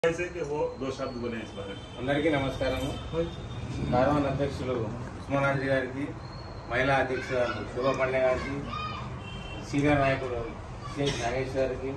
ऐसे कि वो दो शब्द बोले इस बारे में అందరికీ నమస్కారము కార్వాన్ అధ్యక్షులు ఉస్మానాజీ గారికి మహిళా అధ్యక్షురాలు శోభ పండే గారికి సీనియర్ నాయకుడు సిహెచ్ నాగేష్ గారికి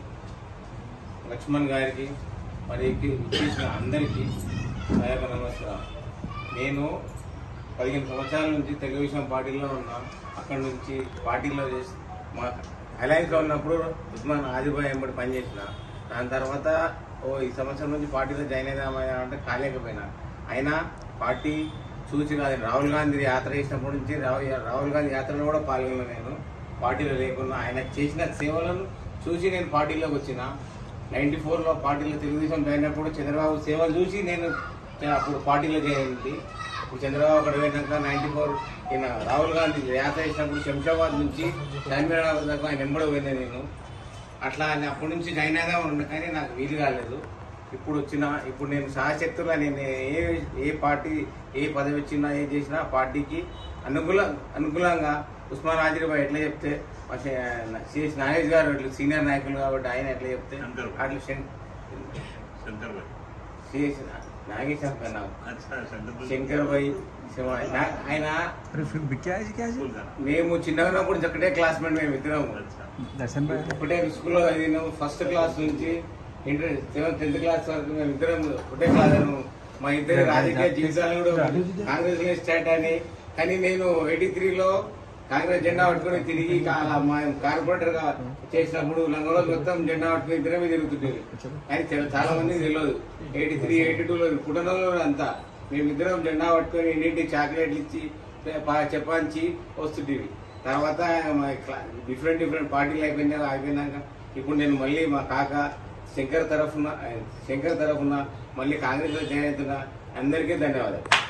లక్ష్మణ్ గారికి మరి ఇచ్చి- ఇచ్చేసిన అందరికీ నా యొక్క నమస్కారం నేను పదిహేను సంవత్సరాల నుంచి తెలుగుదేశం పార్టీలో ఉన్నా అక్కడి నుంచి పార్టీలో చేసి మా అలయన్స్లో ఉన్నప్పుడు ఉస్మాన్ ఆదిబాయ్ ఎంబడి పనిచేసిన దాని తర్వాత ఓ ఈ సంవత్సరం నుంచి పార్టీలో జాయిన్ అయిదామని అంటే కాలేకపోయినా అయినా పార్టీ చూసి కాదు రాహుల్ గాంధీ యాత్ర చేసినప్పటి నుంచి రాహుల్ రాహుల్ గాంధీ యాత్రలో కూడా పాల్గొన్నా నేను పార్టీలో లేకున్నా ఆయన చేసిన సేవలను చూసి నేను పార్టీలోకి వచ్చిన నైన్టీ ఫోర్లో పార్టీలో తెలుగుదేశం జాయిన్ అయినప్పుడు చంద్రబాబు సేవలు చూసి నేను చ- అప్పుడు పార్టీలో జాయిన్ అయింది ఇప్పుడు చంద్రబాబు అక్కడ పోయినాక నైన్టీ ఫోర్ ఈయన రాహుల్ గాంధీ యాత్ర చేసినప్పుడు శంషాబాద్ నుంచి చార్మినార్ దాకా ఆయన వెంబడి పోయినా నేను అట్లా అని అప్పటి నుంచి జాయిన్ అయినా ఉన్నా కానీ నాకు వీలు కాలేదు ఇప్పుడు వచ్చిన ఇప్పుడు నేను సహశక్తులా నేను ఏ ఏ పార్టీ ఏ పదవి వచ్చినా ఏ చేసినా ఆ పార్టీకి అనుకూల అనుకూలంగా ఉస్మాన్ ఆజిర్బాయ్ ఎట్లా చెప్తే మా సిఎస్ నాగేష్ గారు ఇట్లా సీనియర్ నాయకులు కాబట్టి ఆయన ఎట్లా చెప్తే శంకర్. అట్లా శం- शंकर भाई సిఎస్ నాగేష్ అంటారు నాకు अच्छा शंकर भाई శంకర్ భాయ్ శివ- నా- ఆయన अरे फिर भी क्या है क्या है स्कूल जाना మేము చిన్నగా ఉన్నప్పుడు ఒకటే క్లాస్మేట్ మేము ఇద్దరం अच्छा दर्शन भाई ఒకటే స్కూల్లో చదివినాం ఫస్ట్ క్లాస్ నుంచి ఇంటర్ సెవెంత్ టెన్త్ క్లాస్ వరకు మేము ఇద్దరం ఒకటే క్లాస్ మా ఇద్దరి రాజకీయ జీవితాలు కూడా కాంగ్రెస్ లో స్టార్ట్ అని కానీ నేను ఎయిటీ త్రీలో కాంగ్రెస్ జెండా పట్టుకుని తిరిగి కా- మా కార్పొరేటర్ గా చేసినప్పుడు లంగలో మొత్తం జెండా పట్టుకుని ఇద్దరమే తిరుగుతుండేది కానీ చాలా- చాలా మంది తెలియదు ఎయిటీ త్రీ ఎయిటీ టూలో కుటుంబంలో అంతా మేమిద్దరం జెండా పట్టుకొని ఇంటింటి చాక్లెట్లు ఇచ్చి ప- చెప్పంచి వస్తుండేవి తర్వాత మా క్లా- డిఫరెంట్ డిఫరెంట్ పార్టీలు అయిపోయినాక అయిపోయినాక ఇప్పుడు నేను మళ్ళీ మా కాక శంకర్ తరఫున శంకర్ తరఫున మళ్ళీ కాంగ్రెస్ లో జాయిన్ అవుతున్నా అందరికీ ధన్యవాదాలు